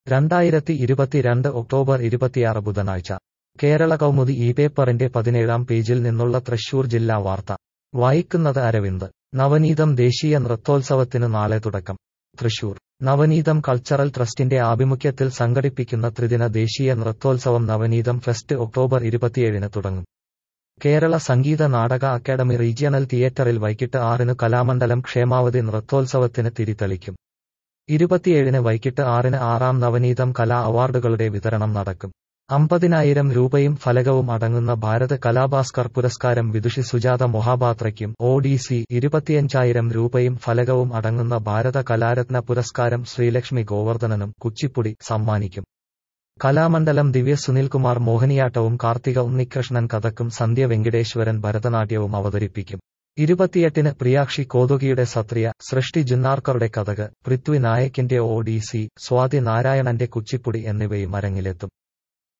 രണ്ടായിരത്തി ഇരുപത്തിരണ്ട് ഒക്ടോബർ ഇരുപത്തിയാറ് ബുധനാഴ്ച കേരള കൗമുദി ഈ പേപ്പറിന്റെ പതിനേഴാം പേജിൽ നിന്നുള്ള തൃശൂർ ജില്ലാ വാർത്ത വായിക്കുന്നത് അരവിന്ദ് നവനീതം ദേശീയ നൃത്തോത്സവത്തിന് നാളെ തുടക്കം തൃശൂർ നവനീതം കൾച്ചറൽ ട്രസ്റ്റിന്റെ ആഭിമുഖ്യത്തിൽ സംഘടിപ്പിക്കുന്ന ത്രിദിന ദേശീയ നൃത്തോത്സവം നവനീതം ഫെസ്റ്റ് ഒക്ടോബർ ഇരുപത്തിയേഴിന് തുടങ്ങും കേരള സംഗീത നാടക അക്കാദമി റീജിയണൽ തിയേറ്ററിൽ വൈകിട്ട് ആറിന് കലാമണ്ഡലം ക്ഷേമാവതി നൃത്തോത്സവത്തിന് തിരിതെളിക്കും ഇരുപത്തിയേഴിന് വൈകിട്ട് ആറിന് ആറാം നവനീതം കലാ അവാർഡുകളുടെ വിതരണം നടക്കും അമ്പതിനായിരം രൂപയും ഫലകവും അടങ്ങുന്ന ഭാരത് കലാഭാസ്കർ പുരസ്കാരം വിദുഷി സുജാത മൊഹാപാത്രയ്ക്കും ഒ ഡി സി ഇരുപത്തിയഞ്ചായിരം രൂപയും ഫലകവും അടങ്ങുന്ന ഭാരത കലാരത്ന പുരസ്കാരം ശ്രീലക്ഷ്മി ഗോവർദ്ധനനും കുച്ചിപ്പുടി സമ്മാനിക്കും കലാമണ്ഡലം ദിവ്യ സുനിൽകുമാർ മോഹിനിയാട്ടവും കാർത്തിക ഉണ്ണികൃഷ്ണൻ കഥക്കും സന്ധ്യ വെങ്കടേശ്വരൻ ഭരതനാട്യവും അവതരിപ്പിക്കും ഇരുപത്തിയെട്ടിന് പ്രിയാക്ഷി കോതുകിയുടെ സത്രിയ സൃഷ്ടി ജുന്നാർക്കറുടെ കഥക് പൃഥ്വി നായക്കിന്റെ ഒ ഡി സി സ്വാതി നാരായണന്റെ കുച്ചിപ്പുടി എന്നിവയും അരങ്ങിലെത്തും